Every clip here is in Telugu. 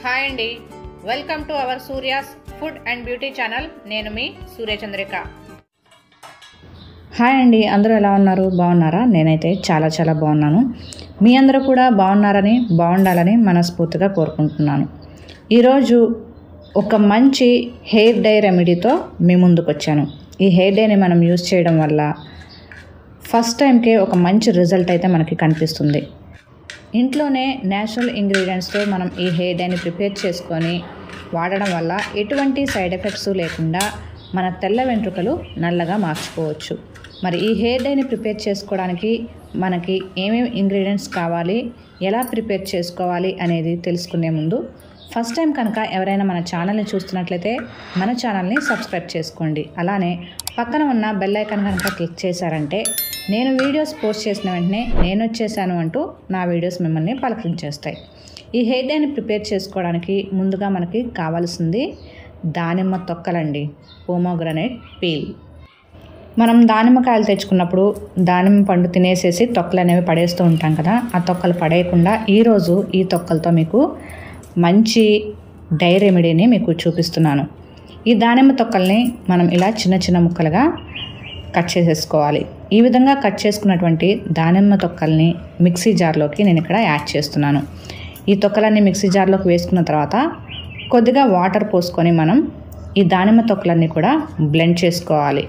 హాయ్ అండి welcome to our Surya's food and beauty channel నేను మీ సూర్యచంద్రిక హాయ్ అండి అందరూ ఎలా ఉన్నారు బాగున్నారా నేనైతే చాలా చాలా బాగున్నాను మీ అందరూ కూడా బాగున్నారని బాగుండాలని మనస్ఫూర్తిగా కోరుకుంటున్నాను ఈరోజు ఒక మంచి హెయిర్ డై రెమెడీతో మీ ముందుకు వచ్చాను ఈ హెయిర్ డైని మనం యూజ్ చేయడం వల్ల ఫస్ట్ టైంకే ఒక మంచి రిజల్ట్ అయితే మనకి కనిపిస్తుంది ఇంట్లోనే న్యాచురల్ ఇంగ్రీడియంట్స్తో మనం ఈ హెయిర్ డైని ప్రిపేర్ చేసుకొని వాడడం వల్ల ఎటువంటి సైడ్ ఎఫెక్ట్స్ లేకుండా మన తెల్ల వెంట్రుకలు నల్లగా మార్చుకోవచ్చు మరి ఈ హెయిర్ డైని ప్రిపేర్ చేసుకోవడానికి మనకి ఏమేమి ఇంగ్రీడియంట్స్ కావాలి ఎలా ప్రిపేర్ చేసుకోవాలి అనేది తెలుసుకునే ముందు ఫస్ట్ టైం కనుక ఎవరైనా మన ఛానల్ని చూస్తున్నట్లయితే మన ఛానల్ని సబ్స్క్రైబ్ చేసుకోండి అలానే పక్కన ఉన్న బెల్ ఐకాన్ కనుక క్లిక్ చేశారంటే నేను వీడియోస్ పోస్ట్ చేసిన వెంటనే నేను వచ్చేసాను అంటూ నా వీడియోస్ మిమ్మల్ని పలకరించేస్తాయి ఈ హెయిర్ డైని ప్రిపేర్ చేసుకోవడానికి ముందుగా మనకి కావాల్సింది దానిమ్మ తొక్కలండి పోమోగ్రనేట్ పీల్ మనం దానిమ్మకాయలు తెచ్చుకున్నప్పుడు దానిమ్మ పండు తినేసేసి తొక్కలు అనేవి పడేస్తూ ఉంటాం కదా ఆ తొక్కలు పడేయకుండా ఈరోజు ఈ తొక్కలతో మీకు మంచి డై రెమెడీని మీకు చూపిస్తున్నాను ఈ దానిమ్మ తొక్కల్ని మనం ఇలా చిన్న చిన్న ముక్కలుగా కట్ చేసేసుకోవాలి ఈ విధంగా కట్ చేసుకున్నటువంటి దానిమ్మ తొక్కల్ని మిక్సీ జార్లోకి నేను ఇక్కడ యాడ్ చేస్తున్నాను ఈ తొక్కలన్నీ మిక్సీ జార్లోకి వేసుకున్న తర్వాత కొద్దిగా వాటర్ పోసుకొని మనం ఈ దానిమ్మ తొక్కలన్నీ కూడా బ్లెండ్ చేసుకోవాలి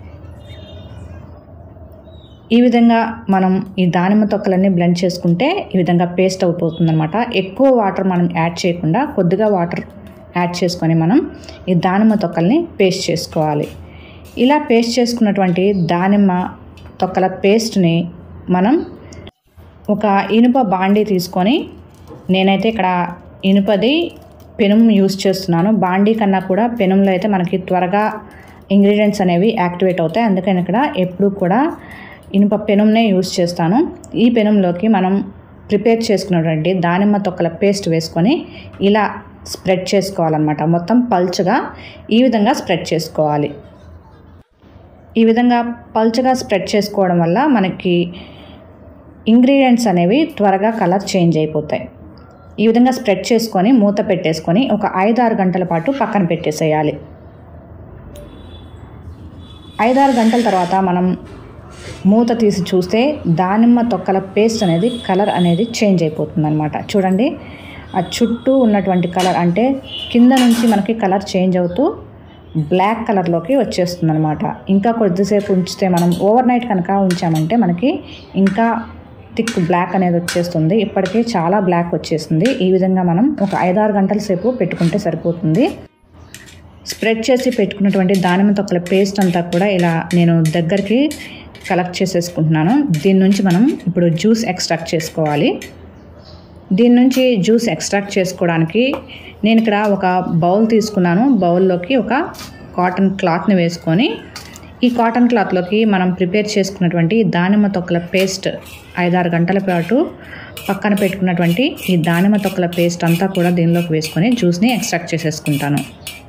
ఈ విధంగా మనం ఈ దానిమ్మ తొక్కలన్నీ బ్లెండ్ చేసుకుంటే ఈ విధంగా పేస్ట్ అయిపోతుంది అనమాట ఎక్కువ వాటర్ మనం యాడ్ చేయకుండా కొద్దిగా వాటర్ యాడ్ చేసుకొని మనం ఈ దానిమ్మ తొక్కల్ని పేస్ట్ చేసుకోవాలి ఇలా పేస్ట్ చేసుకున్నటువంటి దానిమ్మ తొక్కల పేస్ట్ని మనం ఒక ఇనుప బాండీ తీసుకొని నేనైతే ఇక్కడ ఇనుపది పెనం యూస్ చేస్తున్నాను బాండీ కన్నా కూడా పెనంలో అయితే మనకి త్వరగా ఇంగ్రీడియంట్స్ అనేవి యాక్టివేట్ అవుతాయి అందుకని ఇక్కడ ఎప్పుడు కూడా ఇనుప పెనంనే యూస్ చేస్తాను ఈ పెనంలోకి మనం ప్రిపేర్ చేసుకున్నటువంటి దానిమ్మ తొక్కల పేస్ట్ వేసుకొని ఇలా స్ప్రెడ్ చేసుకోవాలన్నమాట మొత్తం పల్చగా ఈ విధంగా స్ప్రెడ్ చేసుకోవాలి ఈ విధంగా పల్చగా స్ప్రెడ్ చేసుకోవడం వల్ల మనకి ఇంగ్రీడియంట్స్ అనేవి త్వరగా కలర్ చేంజ్ అయిపోతాయి ఈ విధంగా స్ప్రెడ్ చేసుకొని మూత పెట్టేసుకొని ఒక ఐదారు గంటల పాటు పక్కన పెట్టేసేయాలి ఐదారు గంటల తర్వాత మనం మూత తీసి చూస్తే దానిమ్మ తొక్కల పేస్ట్ అనేది కలర్ అనేది చేంజ్ అయిపోతుంది అనమాట చూడండి ఆ చుట్టూ ఉన్నటువంటి కలర్ అంటే కింద నుంచి మనకి కలర్ చేంజ్ అవుతూ బ్లాక్ కలర్లోకి వచ్చేస్తుంది అనమాట ఇంకా కొద్దిసేపు ఉంచితే మనం ఓవర్ నైట్ కనుక ఉంచామంటే మనకి ఇంకా థిక్ బ్లాక్ అనేది వచ్చేస్తుంది ఇప్పటికే చాలా బ్లాక్ వచ్చేసింది ఈ విధంగా మనం ఒక ఐదారు గంటల సేపు పెట్టుకుంటే సరిపోతుంది స్ప్రెడ్ చేసి పెట్టుకున్నటువంటి దానిమ్మ తొక్కల పేస్ట్ అంతా కూడా ఇలా నేను దగ్గరికి కలెక్ట్ చేసేసుకుంటున్నాను దీని నుంచి మనం ఇప్పుడు జ్యూస్ ఎక్స్ట్రాక్ట్ చేసుకోవాలి దీని నుంచి జ్యూస్ ఎక్స్ట్రాక్ట్ చేసుకోవడానికి నేను ఇక్కడ ఒక బౌల్ తీసుకున్నాను బౌల్లోకి ఒక కాటన్ క్లాత్ని వేసుకొని ఈ కాటన్ క్లాత్లోకి మనం ప్రిపేర్ చేసుకున్నటువంటి దానిమ్మ తొక్కల పేస్ట్ ఐదారు గంటల పాటు పక్కన పెట్టుకున్నటువంటి ఈ దానిమ్మ తొక్కల పేస్ట్ అంతా కూడా దీనిలోకి వేసుకొని జ్యూస్ని ఎక్స్ట్రాక్ట్ చేసేసుకుంటాను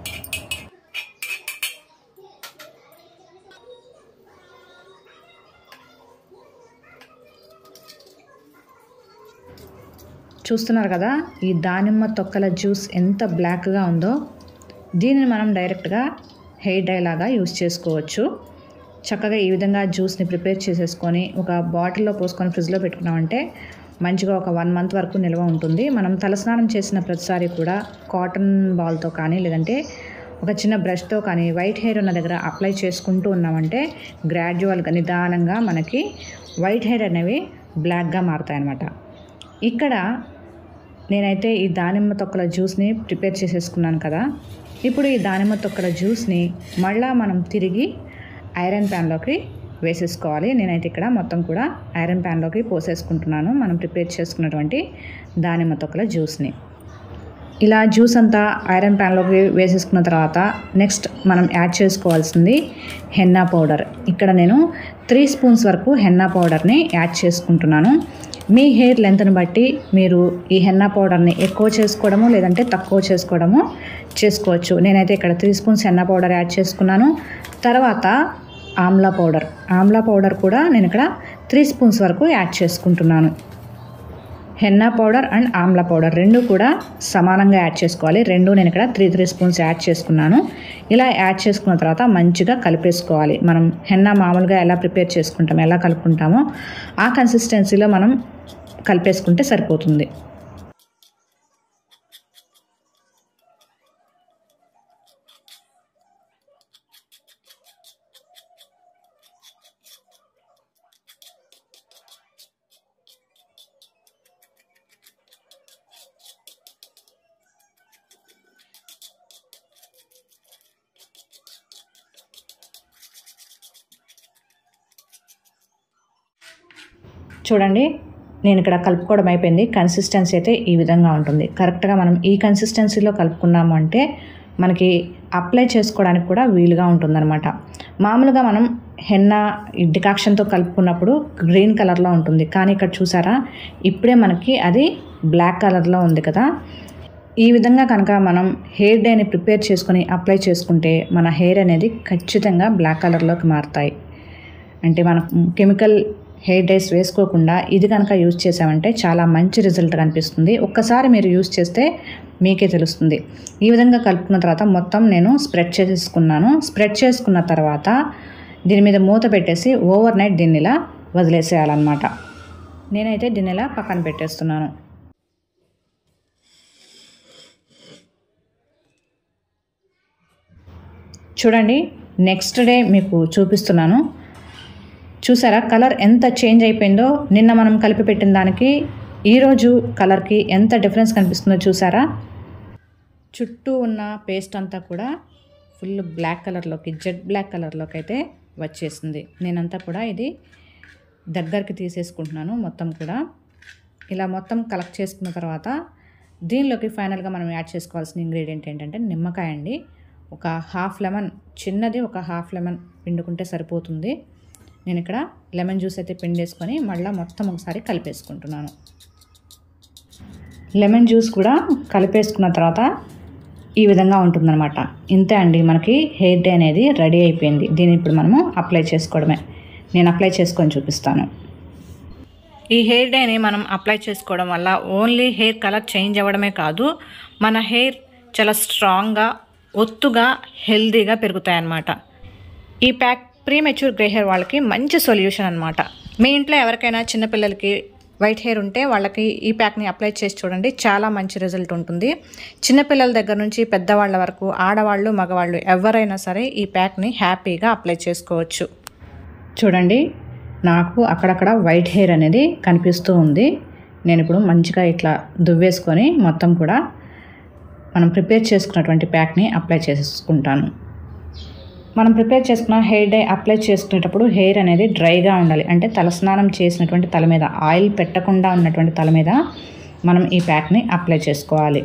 చూస్తున్నారు కదా ఈ దానిమ్మ తొక్కల జ్యూస్ ఎంత బ్లాక్గా ఉందో దీనిని మనం డైరెక్ట్గా హెయిర్ డై లాగా యూస్ చేసుకోవచ్చు చక్కగా ఈ విధంగా జ్యూస్ని ప్రిపేర్ చేసేసుకొని ఒక బాటిల్లో పోసుకొని ఫ్రిడ్జ్లో పెట్టుకున్నామంటే మంచిగా ఒక వన్ మంత్ వరకు నిల్వ ఉంటుంది మనం తలస్నానం చేసిన ప్రతిసారి కూడా కాటన్ బాల్తో కానీ లేదంటే ఒక చిన్న బ్రష్తో కానీ వైట్ హెయిర్ ఉన్న దగ్గర అప్లై చేసుకుంటూ ఉన్నామంటే గ్రాడ్యువల్గా నిదానంగా మనకి వైట్ హెయిర్ అనేవి బ్లాక్గా మారుతాయి అన్నమాట ఇక్కడ నేనైతే ఈ దానిమ్మ తొక్కల జ్యూస్ని ప్రిపేర్ చేసేసుకున్నాను కదా ఇప్పుడు ఈ దానిమ్మ తొక్కల జ్యూస్ని మళ్ళా మనం తిరిగి ఐరన్ ప్యాన్లోకి వేసేసుకోవాలి నేనైతే ఇక్కడ మొత్తం కూడా ఐరన్ ప్యాన్లోకి పోసేసుకుంటున్నాను మనం ప్రిపేర్ చేసుకున్నటువంటి దానిమ్మ తొక్కల జ్యూస్ని ఇలా జ్యూస్ అంతా ఐరన్ ప్యాన్లోకి వేసేసుకున్న తర్వాత నెక్స్ట్ మనం యాడ్ చేసుకోవాల్సింది హెన్నా పౌడర్ ఇక్కడ నేను త్రీ స్పూన్స్ వరకు హెన్నా పౌడర్ని యాడ్ చేసుకుంటున్నాను మీ హెయిర్ లెంత్ని బట్టి మీరు ఈ హెన్నా పౌడర్ని ఎక్కువ చేసుకోవడము లేదంటే తక్కువ చేసుకోవడము చేసుకోవచ్చు నేనైతే ఇక్కడ three spoons henna powder add చేసుకున్నాను తర్వాత ఆమ్లా పౌడర్ ఆమ్లా పౌడర్ కూడా నేను ఇక్కడ త్రీ స్పూన్స్ వరకు యాడ్ చేసుకుంటున్నాను henna powder and amla powder రెండు కూడా సమానంగా యాడ్ చేసుకోవాలి రెండు నేను ఇక్కడ త్రీ త్రీ స్పూన్స్ యాడ్ చేసుకున్నాను ఇలా యాడ్ చేసుకున్న తర్వాత మంచిగా కలిపేసుకోవాలి మనం హెన్నా మామూలుగా ఎలా ప్రిపేర్ చేసుకుంటాం ఎలా కలుపుకుంటామో ఆ కన్సిస్టెన్సీలో మనం కలిపేసుకుంటే సరిపోతుంది చూడండి నేను ఇక్కడ కలుపుకోవడం అయిపోయింది కన్సిస్టెన్సీ అయితే ఈ విధంగా ఉంటుంది కరెక్ట్గా మనం ఈ కన్సిస్టెన్సీలో కలుపుకున్నాము అంటే మనకి అప్లై చేసుకోవడానికి కూడా వీలుగా ఉంటుందన్నమాట మామూలుగా మనం హెన్న ఈ డికాక్షన్తో కలుపుకున్నప్పుడు గ్రీన్ కలర్లో ఉంటుంది కానీ ఇక్కడ చూసారా ఇప్పుడే మనకి అది బ్లాక్ కలర్లో ఉంది కదా ఈ విధంగా కనుక మనం హెయిర్ డైని ప్రిపేర్ చేసుకొని అప్లై చేసుకుంటే మన హెయిర్ అనేది ఖచ్చితంగా బ్లాక్ కలర్లోకి మారుతాయి అంటే మనం కెమికల్ హెయిర్ డైస్ వేసుకోకుండా ఇది కనుక యూజ్ చేసామంటే చాలా మంచి రిజల్ట్ కనిపిస్తుంది ఒక్కసారి మీరు యూజ్ చేస్తే మీకే తెలుస్తుంది ఈ విధంగా కలుపుకున్న తర్వాత మొత్తం నేను స్ప్రెడ్ చేసుకున్నాను స్ప్రెడ్ చేసుకున్న తర్వాత దీని మీద మూత పెట్టేసి ఓవర్ నైట్ దీన్ని ఇలా వదిలేసేయాలన్నమాట నేనైతే దీన్ని ఇలా పక్కన పెట్టేస్తున్నాను చూడండి నెక్స్ట్ డే మీకు చూపిస్తున్నాను చూసారా కలర్ ఎంత చేంజ్ అయిపోయిందో నిన్న మనం కలిపి పెట్టిన దానికి ఈరోజు కలర్కి ఎంత డిఫరెన్స్ కనిపిస్తుందో చూసారా చుట్టూ ఉన్న పేస్ట్ అంతా కూడా ఫుల్ బ్లాక్ కలర్లోకి జెడ్ బ్లాక్ కలర్లోకి అయితే వచ్చేసింది నేనంతా కూడా ఇది దగ్గరికి తీసేసుకుంటున్నాను మొత్తం కూడా ఇలా మొత్తం కలెక్ట్ చేసుకున్న తర్వాత దీనిలోకి ఫైనల్గా మనం యాడ్ చేసుకోవాల్సిన ఇంగ్రీడియంట్ ఏంటంటే నిమ్మకాయ అండి ఒక హాఫ్ లెమన్ చిన్నది ఒక హాఫ్ లెమన్ పిండుకుంటే సరిపోతుంది నేను ఇక్కడ లెమన్ జ్యూస్ అయితే పిండేసుకొని మళ్ళీ మొత్తం ఒకసారి కలిపేసుకుంటున్నాను లెమన్ జ్యూస్ కూడా కలిపేసుకున్న తర్వాత ఈ విధంగా ఉంటుందన్నమాట ఇంతే అండి మనకి హెయిర్ డే అనేది రెడీ అయిపోయింది దీన్ని ఇప్పుడు మనము అప్లై చేసుకోవడమే నేను అప్లై చేసుకొని చూపిస్తాను ఈ హెయిర్ డైని మనం అప్లై చేసుకోవడం వల్ల ఓన్లీ హెయిర్ కలర్ చేంజ్ అవ్వడమే కాదు మన హెయిర్ చాలా స్ట్రాంగ్గా ఒత్తుగా హెల్దీగా పెరుగుతాయన్నమాట ఈ pack premature grey hair వాళ్ళకి మంచి సొల్యూషన్ అనమాట మీ ఇంట్లో ఎవరికైనా చిన్నపిల్లలకి వైట్ హెయిర్ ఉంటే వాళ్ళకి ఈ ప్యాక్ని అప్లై చేసి చూడండి చాలా మంచి రిజల్ట్ ఉంటుంది చిన్నపిల్లల దగ్గర నుంచి పెద్దవాళ్ళ వరకు ఆడవాళ్ళు మగవాళ్ళు ఎవరైనా సరే ఈ ప్యాక్ని హ్యాపీగా అప్లై చేసుకోవచ్చు చూడండి నాకు అక్కడక్కడ వైట్ హెయిర్ అనేది కనిపిస్తూ ఉంది నేను ఇప్పుడు మంచిగా ఇట్లా దువ్వేసుకొని మొత్తం కూడా మనం ప్రిపేర్ చేసుకున్నటువంటి ప్యాక్ని అప్లై చేసుకుంటాను మనం ప్రిపేర్ చేసుకున్న హెయిర్ డై అప్లై చేసుకునేటప్పుడు హెయిర్ అనేది డ్రైగా ఉండాలి అంటే తలస్నానం చేసినటువంటి తల మీద ఆయిల్ పెట్టకుండా ఉన్నటువంటి తల మీద మనం ఈ ప్యాక్ని అప్లై చేసుకోవాలి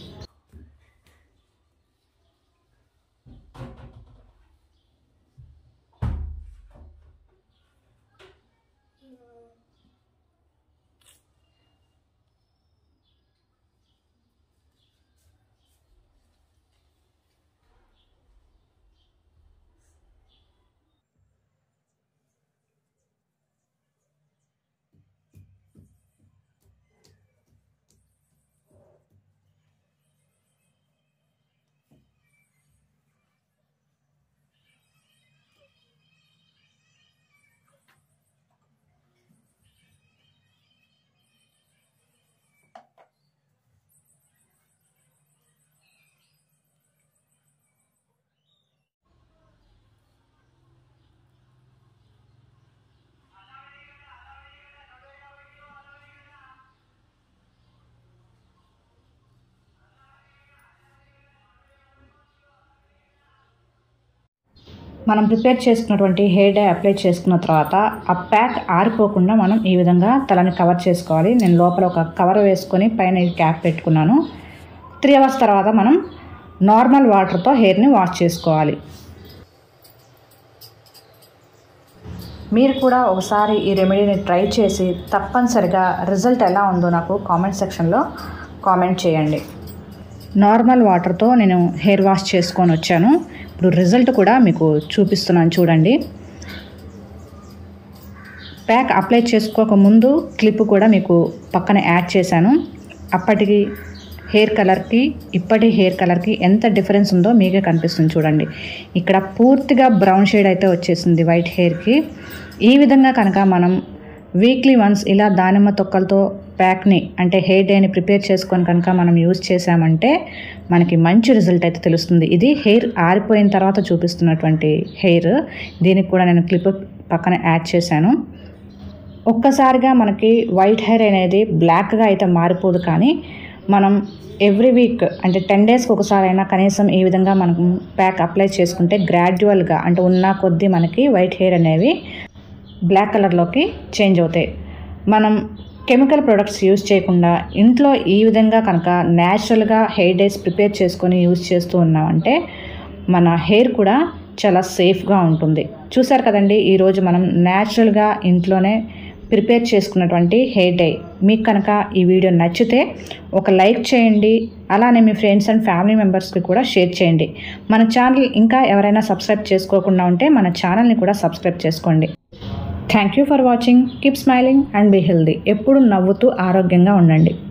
మనం ప్రిపేర్ చేసుకున్నటువంటి హెయిర్ డై అప్లై చేసుకున్న తర్వాత ఆ ప్యాక్ ఆరిపోకుండా మనం ఈ విధంగా తలని కవర్ చేసుకోవాలి నేను లోపల ఒక కవర్ వేసుకొని పైన ఈ క్యాప్ పెట్టుకున్నాను త్రీ అవర్స్ తర్వాత మనం నార్మల్ వాటర్తో హెయిర్ని వాష్ చేసుకోవాలి మీరు కూడా ఒకసారి ఈ రెమెడీని ట్రై చేసి తప్పనిసరిగా రిజల్ట్ ఎలా ఉందో నాకు కామెంట్ సెక్షన్లో కామెంట్ చేయండి నార్మల్ వాటర్తో నేను హెయిర్ వాష్ చేసుకొని వచ్చాను ఇప్పుడు రిజల్ట్ కూడా మీకు చూపిస్తున్నాను చూడండి ప్యాక్ అప్లై చేసుకోక ముందు క్లిప్ కూడా మీకు పక్కన యాడ్ చేశాను అప్పటికి హెయిర్ కలర్కి ఇప్పటి హెయిర్ కలర్కి ఎంత డిఫరెన్స్ ఉందో మీకే కనిపిస్తుంది చూడండి ఇక్కడ పూర్తిగా బ్రౌన్ షేడ్ అయితే వచ్చేసింది వైట్ హెయిర్కి ఈ విధంగా కనుక మనం వీక్లీ వన్స్ ఇలా దానిమ్మ తొక్కలతో ప్యాక్ని అంటే హెయిర్ డేని ప్రిపేర్ చేసుకొని కనుక మనం యూజ్ చేసామంటే మనకి మంచి రిజల్ట్ అయితే తెలుస్తుంది ఇది హెయిర్ ఆరిపోయిన తర్వాత చూపిస్తున్నటువంటి హెయిర్ దీనికి కూడా నేను క్లిప్ పక్కన యాడ్ చేశాను ఒక్కసారిగా మనకి వైట్ హెయిర్ అనేది బ్లాక్గా అయితే మారిపోదు కానీ మనం ఎవ్రీ వీక్ అంటే టెన్ డేస్కి ఒకసారి అయినా కనీసం ఈ విధంగా మనం ప్యాక్ అప్లై చేసుకుంటే గ్రాడ్యువల్గా అంటే ఉన్న కొద్దీ మనకి వైట్ హెయిర్ అనేవి బ్లాక్ కలర్లోకి చేంజ్ అవుతాయి మనం కెమికల్ ప్రొడక్ట్స్ యూజ్ చేయకుండా ఇంట్లో ఈ విధంగా కనుక న్యాచురల్గా హెయిర్ డేస్ ప్రిపేర్ చేసుకొని యూజ్ చేస్తూ ఉన్నామంటే మన హెయిర్ కూడా చాలా సేఫ్గా ఉంటుంది చూసారు కదండి ఈరోజు మనం న్యాచురల్గా ఇంట్లోనే ప్రిపేర్ చేసుకున్నటువంటి హెయిర్ డై మీకు కనుక ఈ వీడియో నచ్చితే ఒక లైక్ చేయండి అలానే మీ ఫ్రెండ్స్ అండ్ ఫ్యామిలీ మెంబర్స్కి కూడా షేర్ చేయండి మన ఛానల్ ఇంకా ఎవరైనా సబ్స్క్రైబ్ చేసుకోకుండా ఉంటే మన ఛానల్ని కూడా సబ్స్క్రైబ్ చేసుకోండి thank you for watching keep smiling and be healthy ఎప్పుడు నవ్వుతూ ఆరోగ్యంగా ఉండండి